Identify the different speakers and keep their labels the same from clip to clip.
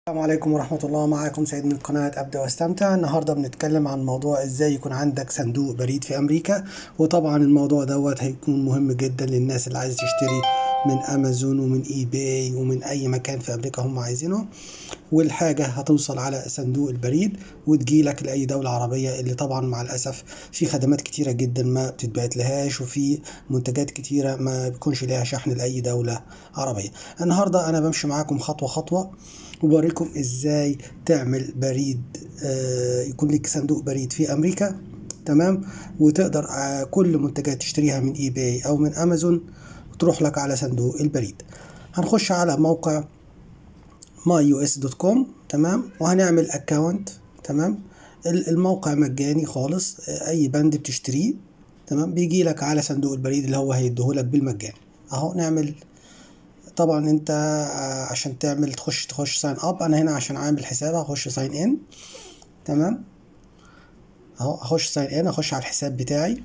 Speaker 1: السلام عليكم ورحمة الله معاكم سيد من قناة أبدأ واستمتع النهاردة بنتكلم عن موضوع ازاي يكون عندك صندوق بريد في أمريكا وطبعا الموضوع دوت هيكون مهم جدا للناس اللي عايزة تشتري من أمازون ومن إي باي ومن أي مكان في أمريكا هم عايزينه والحاجة هتوصل على صندوق البريد وتجيلك لأي دولة عربية اللي طبعا مع الأسف في خدمات كتيرة جدا ما بتتبعت لهاش وفي منتجات كتيرة ما بيكونش ليها شحن لأي دولة عربية النهاردة أنا بمشي معاكم خطوة خطوة وبوريكم ازاي تعمل بريد آه، يكون لك صندوق بريد في امريكا تمام وتقدر آه، كل منتجات تشتريها من اي باي او من امازون تروح لك على صندوق البريد هنخش على موقع myus.com تمام وهنعمل اكونت تمام ال- الموقع مجاني خالص آه، اي بند بتشتريه تمام بيجي لك على صندوق البريد اللي هو هيديهولك بالمجان اهو نعمل طبعا انت آه، عشان تعمل تخش تخش ساين اب انا هنا عشان عامل حساب هخش ساين ان تمام اهو اخش ساين ان اخش على الحساب بتاعي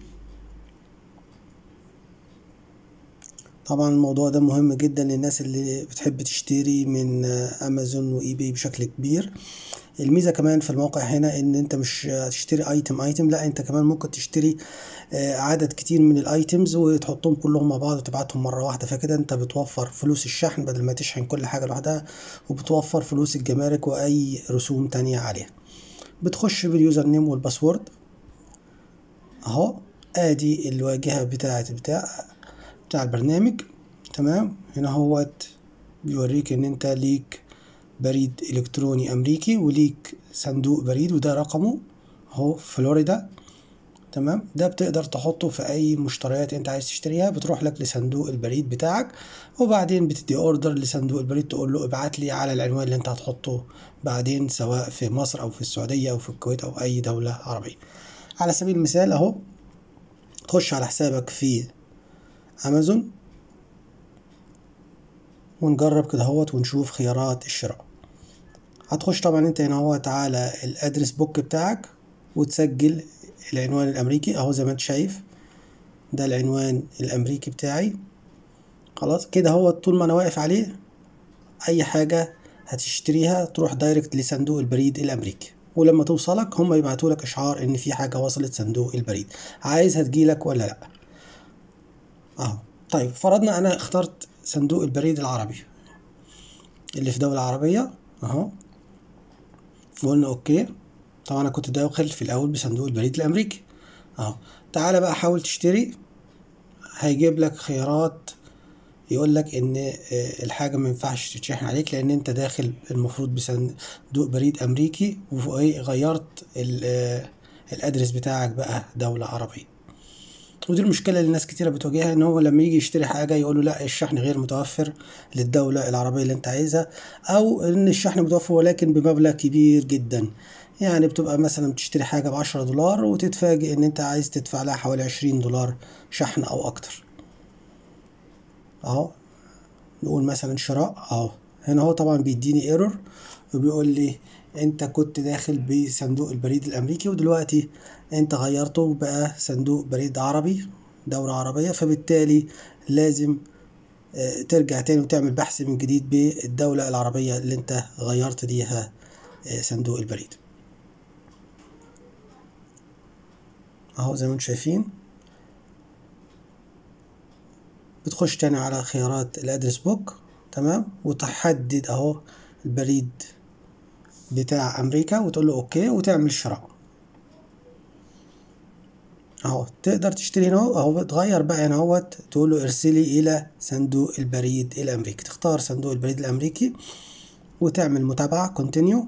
Speaker 1: طبعا الموضوع ده مهم جدا للناس اللي بتحب تشتري من آه، امازون واي باي بشكل كبير الميزه كمان في الموقع هنا ان انت مش هتشتري ايتم ايتم لا انت كمان ممكن تشتري آه، عدد كتير من الايتمز وتحطهم كلهم مع بعض وتبعتهم مره واحده فكده انت بتوفر فلوس الشحن بدل ما تشحن كل حاجه لوحدها وبتوفر فلوس الجمارك واي رسوم تانية عليها بتخش باليوزر نيم والباسورد اهو ادي الواجهه بتاعه بتاع بتاع البرنامج تمام هنا هوت بيوريك ان انت ليك بريد الكتروني امريكي وليك صندوق بريد وده رقمه اهو فلوريدا تمام ده بتقدر تحطه في اي مشتريات انت عايز تشتريها بتروح لك لصندوق البريد بتاعك وبعدين بتدي اوردر لصندوق البريد تقول له ابعت لي على العنوان اللي انت هتحطه بعدين سواء في مصر او في السعوديه او في الكويت او اي دوله عربيه على سبيل المثال اهو تخش على حسابك في امازون ونجرب كده اهوت ونشوف خيارات الشراء هتخش طبعا انت هنا اهوت على الادرس بوك بتاعك وتسجل العنوان الامريكي اهو زي ما انت شايف ده العنوان الامريكي بتاعي خلاص كده هو طول ما انا واقف عليه اي حاجة هتشتريها تروح دايركت لصندوق البريد الامريكي ولما توصلك هم يبعتوا لك اشعار ان في حاجة وصلت صندوق البريد عايز هتجيلك ولا لا اهو طيب فرضنا انا اخترت صندوق البريد العربي اللي في دولة عربية اهو وقلنا اوكي طبعا انا كنت داخل في الاول بصندوق البريد الامريكي اهو تعالى بقى حاول تشتري هيجيب لك خيارات يقول لك ان آه، الحاجه ما ينفعش تتشحن عليك لان انت داخل المفروض بصندوق بريد امريكي وغيرت ال- آه، الادرس بتاعك بقى دوله عربيه ودي المشكله اللي الناس كتيره بتواجهها ان هو لما يجي يشتري حاجه يقول له لا الشحن غير متوفر للدوله العربيه اللي انت عايزها او ان الشحن متوفر ولكن بمبلغ كبير جدا يعني بتبقى مثلا بتشتري حاجه بعشرة دولار وتتفاجئ ان انت عايز تدفع لها حوالي عشرين دولار شحن او اكتر اهو نقول مثلا شراء اهو هنا هو طبعا بيديني ايرور وبيقول لي انت كنت داخل بصندوق البريد الامريكي ودلوقتي انت غيرته بقى صندوق بريد عربي دولة عربية فبالتالي لازم آه، ترجع تاني وتعمل بحث من جديد بالدولة العربية اللي انت غيرت ليها آه، صندوق البريد اهو زي ما انتم شايفين بتخش تاني على خيارات الادرس بوك تمام وتحدد اهو البريد بتاع امريكا وتقول له اوكي وتعمل شراء اهو تقدر تشتري هنا اهو بتغير بقى هنا اهوت تقول له ارسلي الى صندوق البريد الامريكي تختار صندوق البريد الامريكي وتعمل متابعة كونتينيو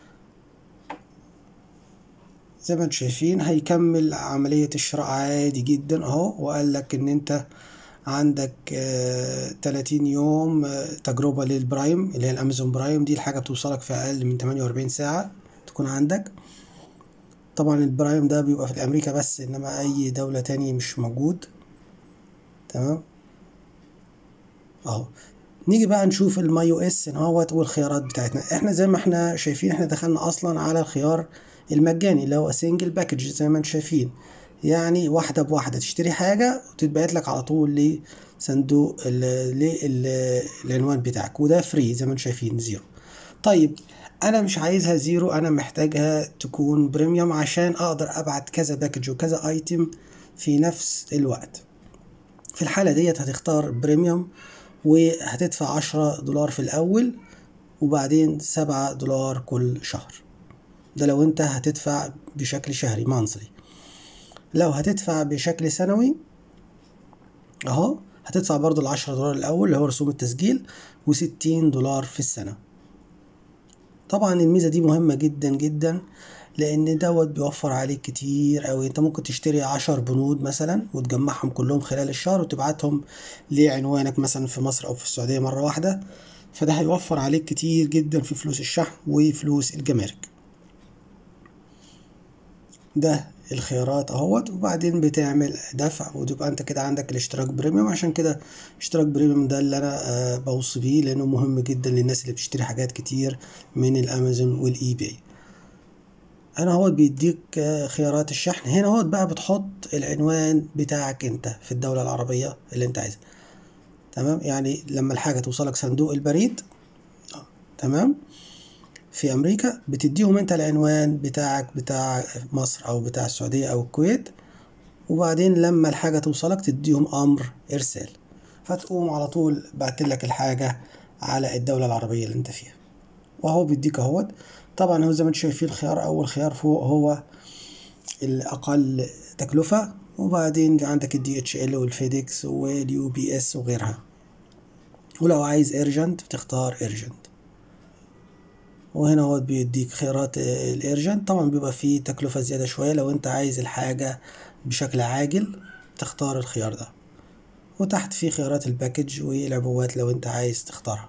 Speaker 1: زي ما انتم شايفين هيكمل عملية الشراء عادي جدا اهو وقال لك ان انت عندك آه 30 يوم آه تجربة للبرايم اللي هي الامازون برايم دي الحاجة بتوصلك في اقل من 48 ساعة تكون عندك طبعا البرايم ده بيبقى في امريكا بس انما اي دولة تاني مش موجود تمام اهو نيجي بقى نشوف الماي او اس اهوت والخيارات بتاعتنا احنا زي ما احنا شايفين احنا دخلنا اصلا على الخيار المجاني اللي هو سنجل باكج زي ما انتم شايفين يعني واحدة بواحدة تشتري حاجة وتتبعت لك على طول لصندوق ال- للعنوان بتاعك وده فري زي ما انتم شايفين زيرو طيب انا مش عايزها زيرو انا محتاجها تكون بريميوم عشان اقدر ابعت كذا باكج وكذا ايتم في نفس الوقت في الحالة ديت هتختار بريميوم وهتدفع عشرة دولار في الأول وبعدين سبعة دولار كل شهر ده لو انت هتدفع بشكل شهري مانثلي لو هتدفع بشكل سنوي اهو هتدفع برضو العشرة دولار الأول اللي هو رسوم التسجيل وستين دولار في السنة طبعا الميزة دي مهمة جدا جدا لأن دوت بيوفر عليك كتير أوي أنت ممكن تشتري عشر بنود مثلا وتجمعهم كلهم خلال الشهر وتبعتهم لعنوانك مثلا في مصر أو في السعودية مرة واحدة فده هيوفر عليك كتير جدا في فلوس الشحن وفلوس الجمارك ده الخيارات اهوت وبعدين بتعمل دفع وتبقى انت كده عندك الاشتراك بريميوم عشان كده اشتراك بريميوم ده اللي انا آه بوصي بيه لانه مهم جدا للناس اللي بتشتري حاجات كتير من الامازون والاي باي هنا هو بيديك آه خيارات الشحن هنا هو بقى بتحط العنوان بتاعك انت في الدولة العربية اللي انت عايزها تمام يعني لما الحاجة توصلك صندوق البريد آه. تمام في امريكا بتديهم انت العنوان بتاعك بتاع مصر او بتاع السعودية او الكويت وبعدين لما الحاجة توصلك تديهم امر ارسال فتقوم على طول بعتلك الحاجة على الدولة العربية اللي انت فيها وهو بيديك اهوت طبعا هو زي ما انتم شايفين الخيار اول خيار فوق هو الاقل تكلفة وبعدين عندك الدي اتش ال والفيديكس واليو بي اس وغيرها ولو عايز ارجنت بتختار ارجنت وهنا هو بيديك خيارات الارجنت طبعا بيبقى فيه تكلفة زيادة شوية لو انت عايز الحاجة بشكل عاجل تختار الخيار ده وتحت فيه خيارات الباكج والعبوات لو انت عايز تختارها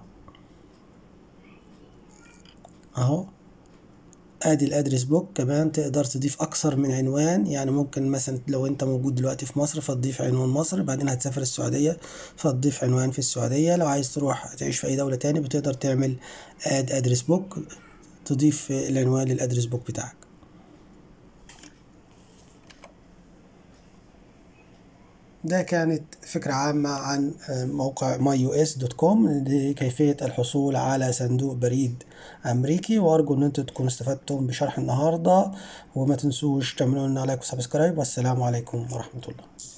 Speaker 1: اهو ادي الادرس بوك كمان تقدر تضيف اكثر من عنوان يعني ممكن مثلا لو انت موجود دلوقتي في مصر فتضيف عنوان مصر بعدين هتسافر السعودية فتضيف عنوان في السعودية لو عايز تروح تعيش في اي دولة تاني بتقدر تعمل اد ادرس بوك تضيف العنوان للادرس بوك بتاعك ده كانت فكرة عامة عن موقع myus.com لكيفية الحصول على صندوق بريد أمريكي وأرجو إن أنتوا تكونوا استفدتم بشرح النهاردة وما تنسوش تعملوا لنا لايك وسبسكرايب والسلام عليكم ورحمة الله